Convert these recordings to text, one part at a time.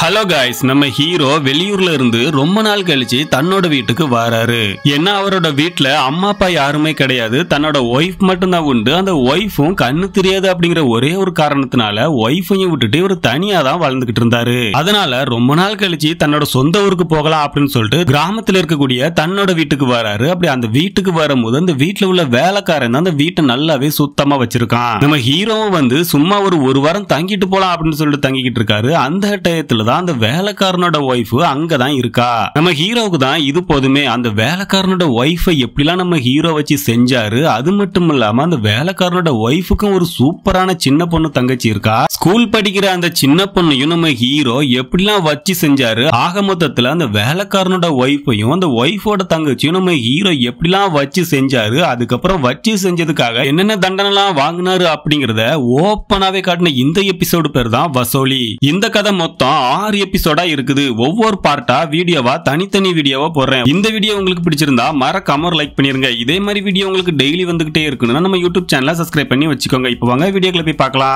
hello guys நம்ம hero வெளியூர்ல இருந்து ரொம்ப நாள் கழிச்சு தன்னோட வீட்டுக்கு வராரு ஏன்னா அவரோட வீட்ல அம்மா அப்பா யாருமே கிடையாது தன்னோட ஒய்ஃப் மட்டும்தான் உண்டு அந்த ஒய்ஃபும் கண்ணு தெரியாது அப்படிங்கிற ஒரே ஒரு காரணத்தினால ஒய்ஃபையும் விட்டுட்டு இவர் தனியா தான் வாழ்ந்துகிட்டு இருந்தாரு அதனால ரொம்ப நாள் கழிச்சு தன்னோட சொந்த ஊருக்கு போகலாம் அப்படின்னு சொல்லிட்டு கிராமத்துல இருக்கக்கூடிய தன்னோட வீட்டுக்கு வராரு அப்படி அந்த வீட்டுக்கு வரும்போது அந்த வீட்டுல உள்ள வேலைக்காரன் தான் அந்த வீட்டை நல்லாவே சுத்தமா வச்சிருக்கான் நம்ம ஹீரோவும் வந்து சும்மா ஒரு ஒரு வாரம் தங்கிட்டு போலாம் அப்படின்னு சொல்லிட்டு தங்கிக்கிட்டு இருக்காரு அந்த டயத்துல தான் அந்த வேலைக்காரனோட ஒய்ஃப் அங்கதான் இருக்கா நம்ம ஹீரோவுக்கு தான் இது போதுமே அந்த வேலைக்காரனோட ஒய்ஃபை எப்படிலாம் நம்ம ஹீரோ வச்சு செஞ்சாரு அது மட்டும் இல்லாம அந்த வேலைக்காரனோட ஒய்ஃபுக்கும் ஒரு சூப்பரான சின்ன பொண்ணு தங்கச்சி இருக்கா ஸ்கூல் படிக்கிற அந்த சின்ன பொண்ணையும் நம்ம ஹீரோ எப்படிலாம் வச்சு செஞ்சாரு ஆக மொத்தத்துல அந்த வேலைக்காரனோட ஒய்ஃபையும் அந்த ஒய்ஃபோட தங்கச்சியும் நம்ம ஹீரோ எப்படிலாம் வச்சு செஞ்சாரு அதுக்கப்புறம் வச்சு செஞ்சதுக்காக என்னென்ன தண்டனைலாம் வாங்கினாரு அப்படிங்கறத ஓப்பனாவே காட்டின இந்த எபிசோடு பேர் தான் வசோலி இந்த கதை மொத்தம் ஆறு எபிசோடா இருக்குது ஒவ்வொரு பார்ட்டா வீடியோவா தனித்தனி வீடியோவா போடுறேன் இந்த வீடியோ உங்களுக்கு பிடிச்சிருந்தா மறக்காம ஒரு லைக் பண்ணிருங்க இதே மாதிரி வீடியோ உங்களுக்கு டெய்லி வந்துகிட்டே இருக்கணும்னா நம்ம யூடியூப் சேனலை சப்ஸ்கிரைப் பண்ணி வச்சுக்கோங்க இப்போ வாங்க வீடியோக்குள்ள போய் பார்க்கலாம்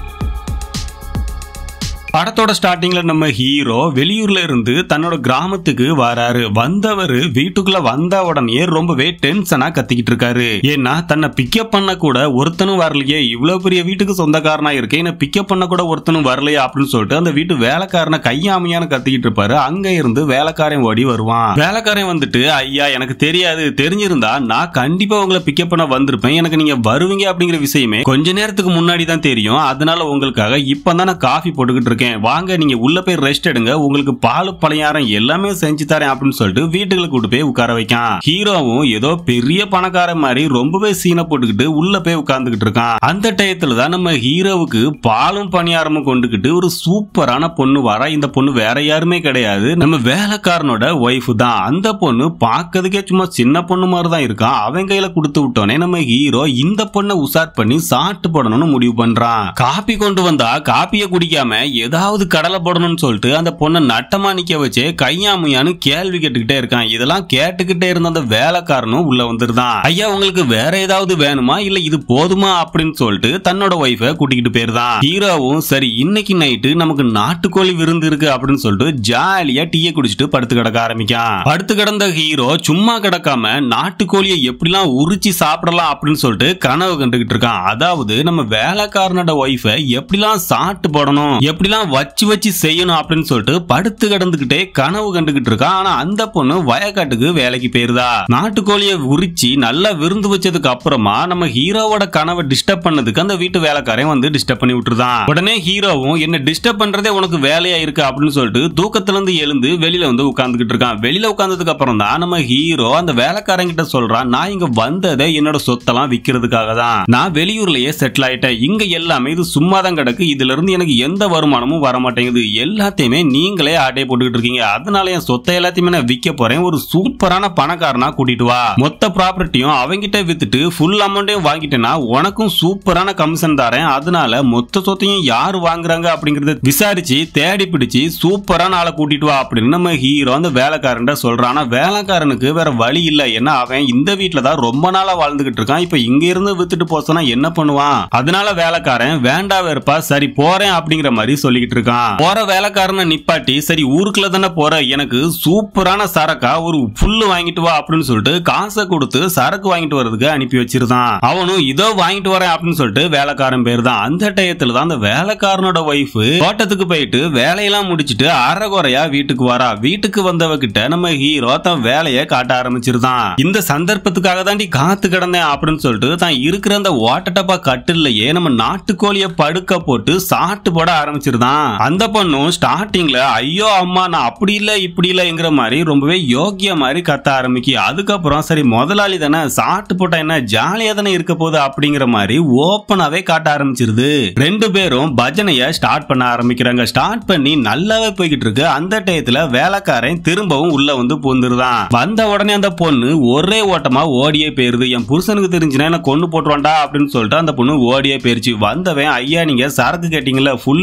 படத்தோட ஸ்டார்டிங்ல நம்ம ஹீரோ வெளியூர்ல இருந்து தன்னோட கிராமத்துக்கு வராரு வந்தவர் வீட்டுக்குள்ள வந்த உடனே ரொம்பவே டென்ஷனா கத்திக்கிட்டு இருக்காரு ஏன்னா தன்னை பிக்கப் பண்ண கூட ஒருத்தனும் வரலையே இவ்வளவு பெரிய வீட்டுக்கு சொந்தக்காரனா இருக்கேன் என்ன பிக்கப் பண்ண கூட ஒருத்தனும் வரலையே அப்படின்னு சொல்லிட்டு அந்த வீட்டு வேலைக்காரனை கையாமையான்னு கத்திக்கிட்டு இருப்பாரு அங்க இருந்து வேலைக்காரன் ஓடி வருவான் வேலைக்காரன் வந்துட்டு ஐயா எனக்கு தெரியாது தெரிஞ்சிருந்தா நான் கண்டிப்பா உங்களை பிக்கப் பண்ண வந்திருப்பேன் எனக்கு நீங்க வருவீங்க அப்படிங்கிற விஷயமே கொஞ்ச நேரத்துக்கு முன்னாடி தான் தெரியும் அதனால உங்களுக்காக இப்பதான் நான் காஃபி போட்டுக்கிட்டு இருக்கேன் வாங்க நீங்க உள்ள போய் ரெஸ்ட் எடுங்க உங்களுக்கு பால் பணியாரம் எல்லாமே செஞ்சு தரேன் அப்படின்னு சொல்லிட்டு வீட்டுக்குள்ள கூட்டு போய் உட்கார வைக்கான் ஹீரோவும் ஏதோ பெரிய பணக்காரன் மாதிரி ரொம்பவே சீனை போட்டுக்கிட்டு உள்ள போய் உட்கார்ந்துகிட்டு இருக்கான் அந்த டயத்துல தான் நம்ம ஹீரோவுக்கு பாலும் பணியாரமும் கொண்டுகிட்டு ஒரு சூப்பரான பொண்ணு வரா இந்த பொண்ணு வேற யாருமே கிடையாது நம்ம வேலைக்காரனோட ஒய்ஃப் தான் அந்த பொண்ணு பார்க்கறதுக்கே சும்மா சின்ன பொண்ணு மாதிரி தான் இருக்கான் அவன் கையில கொடுத்து விட்டோனே நம்ம ஹீரோ இந்த பொண்ணை உசார் பண்ணி சாப்பிட்டு போடணும்னு முடிவு பண்றான் காப்பி கொண்டு வந்தா காப்பியை குடிக்காம ஏதாவது கடலை போடணும்னு சொல்லிட்டு அந்த பொண்ணை நட்டமா நிக்க வச்சு கையாமையான்னு கேள்வி கேட்டுக்கிட்டே இருக்கான் இதெல்லாம் கேட்டுக்கிட்டே இருந்த அந்த வேலைக்காரனும் உள்ள வந்துருதான் ஐயா உங்களுக்கு வேற ஏதாவது வேணுமா இல்ல இது போதுமா அப்படின்னு சொல்லிட்டு தன்னோட ஒய்ஃபை கூட்டிக்கிட்டு போயிருந்தான் ஹீரோவும் சரி இன்னைக்கு நைட்டு நமக்கு நாட்டுக்கோழி விருந்து இருக்கு அப்படின்னு சொல்லிட்டு ஜாலியா டீயை குடிச்சிட்டு படுத்து கிடக்க ஆரம்பிக்கான் படுத்து கிடந்த ஹீரோ சும்மா கிடக்காம நாட்டுக்கோழியை எப்படிலாம் உரிச்சு சாப்பிடலாம் அப்படின்னு சொல்லிட்டு கனவு கண்டுகிட்டு இருக்கான் அதாவது நம்ம வேலைக்காரனோட ஒய்ஃபை எப்படிலாம் சாப்பிட்டு போடணும் எப்படிலாம் வச்சு வச்சு செய்யணும் அப்படின்னு சொல்லிட்டு படுத்து கிடந்துகிட்டே கனவு கண்டுகிட்டு இருக்கான் ஆனா அந்த பொண்ணு வயக்காட்டுக்கு வேலைக்கு போயிருதா நாட்டுக்கோழியை உரிச்சு நல்லா விருந்து வச்சதுக்கு அப்புறமா நம்ம ஹீரோவோட கனவை டிஸ்டர்ப் பண்ணதுக்கு அந்த வீட்டு வேலைக்காரன் வந்து டிஸ்டர்ப் பண்ணி விட்டுருதான் உடனே ஹீரோவும் என்ன டிஸ்டர்ப் பண்றதே உனக்கு வேலையா இருக்கு அப்படின்னு சொல்லிட்டு தூக்கத்துல இருந்து எழுந்து வெளியில வந்து உட்கார்ந்துகிட்டு இருக்கான் வெளியில உட்கார்ந்ததுக்கு அப்புறம் தான் நம்ம ஹீரோ அந்த வேலைக்காரன் கிட்ட சொல்றான் நான் இங்க வந்ததே என்னோட சொத்தெல்லாம் விக்கிறதுக்காக தான் நான் வெளியூர்லயே செட்டில் ஆயிட்டேன் இங்க எல்லாமே இது சும்மா தான் கிடக்கு இதுல இருந்து எனக்கு எந்த வருமானமும் வர மாட்டேங்குது எல்லாத்தையுமே நீங்களே ஆட்டையை போட்டுக்கிட்டு இருக்கீங்க அதனால என் சொத்தை எல்லாத்தையுமே நான் விற்க போறேன் ஒரு சூப்பரான பணக்காரனா கூட்டிட்டு வா மொத்த ப்ராப்பர்ட்டியும் அவங்கிட்ட வித்துட்டு ஃபுல் அமௌண்ட்டையும் வாங்கிட்டேன்னா உனக்கும் சூப்பரான கமிஷன் தரேன் அதனால மொத்த சொத்தையும் யார் வாங்குறாங்க அப்படிங்கறத விசாரிச்சு தேடி பிடிச்சு சூப்பரான ஆளை கூட்டிட்டு வா அப்படின்னு நம்ம ஹீரோ அந்த வேலைக்காரன் சொல்றான் ஆனா வேலைக்காரனுக்கு வேற வழி இல்ல ஏன்னா அவன் இந்த வீட்டுல தான் ரொம்ப நாளா வாழ்ந்துகிட்டு இருக்கான் இப்ப இங்க இருந்து வித்துட்டு போசனா என்ன பண்ணுவான் அதனால வேலைக்காரன் வேண்டா வெறுப்பா சரி போறேன் அப்படிங்கிற மாதிரி சொல்லிக்கிட்டு இருக்கான் போற வேலைக்காரனை நிப்பாட்டி சரி ஊருக்குள்ள தானே போற எனக்கு சூப்பரான சரக்கா ஒரு புல்லு வாங்கிட்டு வா அப்படின்னு சொல்லிட்டு காசை கொடுத்து சரக்கு வாங்கிட்டு வர்றதுக்கு அனுப்பி வச்சிருந்தான் அவனும் இதோ வாங்கிட்டு வரேன் அப்படின்னு சொல்லிட்டு வேலைக்காரன் பேர் தான் அந்த டயத்துல தான் அந்த வேலைக்காரனோட ஒய்ஃப் தோட்டத்துக்கு போயிட்டு வேலையெல்லாம் முடிச்சிட்டு அறகுறையா வீட்டுக்கு வரா வீட்டுக்கு வந்தவ கிட்ட நம்ம ஹீரோ தன் வேலையை காட்ட ஆரம்பிச்சிருந்தான் இந்த சந்தர்ப்பத்துக்காக தாண்டி காத்து கிடந்தேன் அப்படின்னு சொல்லிட்டு தான் இருக்கிற அந்த ஓட்டட்டப்பா கட்டிலேயே நம்ம நாட்டுக்கோழிய படுக்க போட்டு சாட்டு போட ஆரம்பிச்சிருந்தான் அந்த பொண்ணும் ஸ்டார்டிங்ல ஐயோ அம்மா நான் அப்படி இல்ல இப்படி இல்லைங்கிற மாதிரி ரொம்பவே யோக்கிய மாதிரி கத்த ஆரம்பிக்கு அதுக்கப்புறம் சரி முதலாளி தானே சாட்டு போட்டா என்ன ஜாலியா தானே இருக்க போகுது அப்படிங்கிற மாதிரி ஓப்பனாவே காட்ட ஆரம்பிச்சிருது ரெண்டு பேரும் பஜனைய ஸ்டார்ட் பண்ண ஆரம்பிக்கிறாங்க ஸ்டார்ட் பண்ணி நல்லாவே போய்கிட்டு இருக்கு அந்த டயத்துல வேலைக்காரன் திரும்பவும் உள்ள வந்து பூந்துருதான் வந்த உடனே அந்த பொண்ணு ஒரே ஓட்டமா ஓடியே போயிருது என் புருஷனுக்கு தெரிஞ்சுனா என்ன கொண்டு போட்டுருவான்டா அப்படின்னு சொல்லிட்டு அந்த பொண்ணு ஓடியே போயிருச்சு வந்தவன் ஐயா நீங்க சரக்கு கேட்டீங்கல்ல ஃபுல்லே வாங்கிட்டு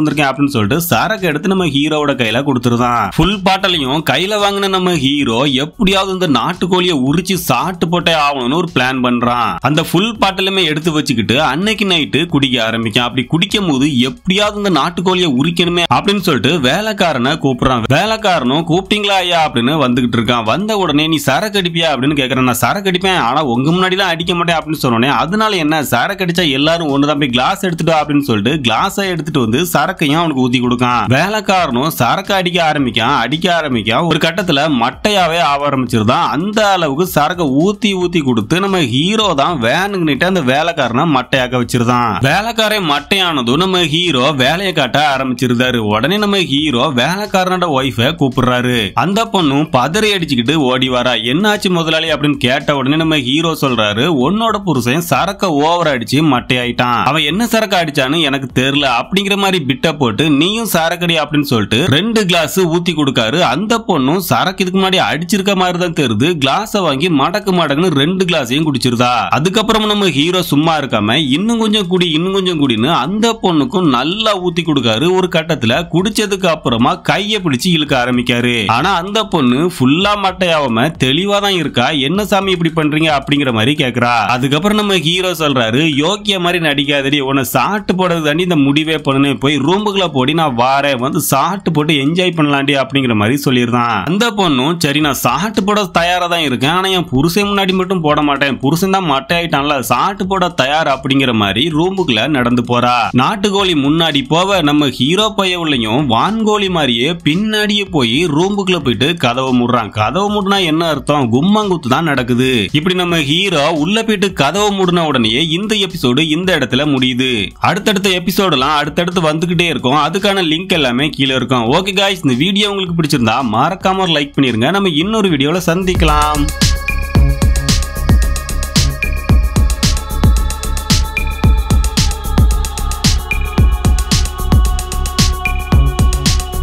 வந்திருக்கேன் அப்படின்னு சொல்லிட்டு சரக்கு எடுத்து நம்ம ஹீரோவோட கையில கொடுத்துருதான் ஃபுல் பாட்டலையும் கையில வாங்கின நம்ம ஹீரோ எப்படியாவது இந்த நாட்டுக்கோழியை உரிச்சு சாப்பிட்டு போட்டே ஆகணும்னு ஒரு பிளான் பண்றான் அந்த ஃபுல் பாட்டிலுமே எடுத்து வச்சுக்கிட்டு அன்னைக்கு நைட்டு குடிக்க ஆரம்பிக்கும் அப்படி குடிக்கும் போது எப்படியாவது இந்த நாட்டுக்கோழியை உரிக்கணுமே அப்படின்னு சொல்லிட்டு வேலைக்காரனை கூப்பிடுறான் வேலைக்காரனும் கூப்பிட்டீங்களா ஐயா அப்படின்னு வந்துகிட்டு இருக்கான் வந்த உடனே நீ சரக்கு அடிப்பியா அப்படின்னு கேக்குறேன் நான் சரக்கு அடிப்பேன் ஆனா உங்க முன்னாடி எல்லாம் அடிக்க மாட்டேன் அப்படின்னு சொன்னோடனே அதனால என்ன சரக்கு அடிச்சா எல்லாரும் ஒண்ணுதான் போய் கிளாஸ் எடுத்துட்டு வா அப்படின்னு சொல்லிட்டு கிளாஸை எடுத்துட்டு வந்து சரக்கையும் அவனுக்கு ஊத்தி கொடுக்கான் வேலைக்காரனும் சரக்கு அடிக்க ஆரம்பிக்கான் அடிக்க ஆரம்பிக்கான் ஒரு கட்டத்துல மட்டையாவே ஆக ஆரம்பிச்சிருதான் அந்த அளவுக்கு சரக்கு ஊத்தி ஊத்தி கொடுத்து நம்ம ஹீரோ தான் வேணுங்கிட்டு அந்த வேலைக்காரனை மட்டையாக்க வச்சிருந்தான் வேலைக்காரன் மட்டையானதும் நம்ம ஹீரோ வேலையை காட்ட ஆரம்பிச்சிருந்தாரு உடனே நம்ம ஹீரோ வேலைக்காரனோட ஒய்ஃபை கூப்பிடுறாரு அந்த பொண்ணும் பதறி அடிச்சுக்கிட்டு ஓடி வரா என்னாச்சு முதலாளி அப்படின்னு கேட்ட உடனே நம்ம ஹீரோ சொல்றாரு உன்னோட புருஷன் சரக்க ஓவர் அடிச்சு மட்டையாயிட்டான் அவன் என்ன சரக்கு அடிச்சான்னு எனக்கு தெரியல அப்படிங்கிற மாதிரி பிட்ட போட்டு நீயும் சரக்கடி அப்படின்னு சொல்லிட்டு ரெண்டு கிளாஸ் ஊத்தி கொடுக்காரு அந்த பொண்ணும் சரக்கு இதுக்கு முன்னாடி அடிச்சிருக்க மாதிரி தான் தெரியுது கிளாஸ வாங்கி மடக்கு மடக்குன்னு ரெண்டு கிளாஸையும் குடிச்சிருதா அதுக்கப்புறம் நம்ம ஹீரோ சும்மா இருக்காம இன்னும் கொஞ்சம் குடி இன்னும் கொஞ்சம் குடின்னு அந்த பொண்ணுக்கும் நல்லா ஊத்தி கொடுக்காரு ஒரு கட்டத்துல குடிச்சதுக்கு அப்புறமா கைய பிடிச்சு இழுக்க ஆரம்பிக்காரு ஆனா அந்த பொண்ணு ஃபுல்லா மட்டையாவாம தெளிவா தான் இருக்கா என்ன சாமி இப்படி பண்றீங்க அப்படிங்கிற மாதிரி கேக்குறா அதுக்கப்புறம் நம்ம ஹீரோ சொல்றாரு யோக்கிய மாதிரி நடிக்காதடி உன்னை சாட்டு போடுறது தாண்டி இந்த முடிவே பண்ணு போய் ரூமுக்குள்ள போடி நான் வாரேன் வந்து சாட்டு போட்டு என்ஜாய் பண்ணலாண்டி அப்படிங்கிற மாதிரி சொல்லியிருந்தான் அந்த பொண்ணும் சரி நான் சாட்டு போட தயாரா தான் இருக்கேன் ஆனா என் புருஷன் முன்னாடி மட்டும் போட மாட்டேன் புருஷன் தான் மட்டை ஆயிட்டான்ல சாட்டு போட தயார் அப்படிங்கிற மாதிரி ரூமுக்குள்ள நடந்து போறா நாட்டுக்கோழி முன்னாடி போவ நம்ம ஹீரோ பைய உள்ளயும் வான்கோழி மாதிரியே பின்னாடியே போய் ரூமுக்குள்ள போயிட்டு கதவை மூடுறான் கதவை மூடுனா என்ன அர்த்தம் கும்மாங்குத்து தான் நடக்குது இப்படி நம்ம ஹீரோ உள்ள போயிட்டு கதவை மூடின உடனே இந்த எபிசோடு இந்த இடத்துல முடியுது அடுத்தடுத்த எபிசோடெல்லாம் அடுத்தடுத்து வந்துகிட்டே இருக்கும் அதுக்கான லிங்க் எல்லாமே கீழே இருக்கும் ஓகே காய்ஸ் இந்த வீடியோ உங்களுக்கு பிடிச்சிருந்தா மறக்காம லைக் பண்ணிருங்க நம்ம இன்னொரு வீடியோல சந்திக்கலாம்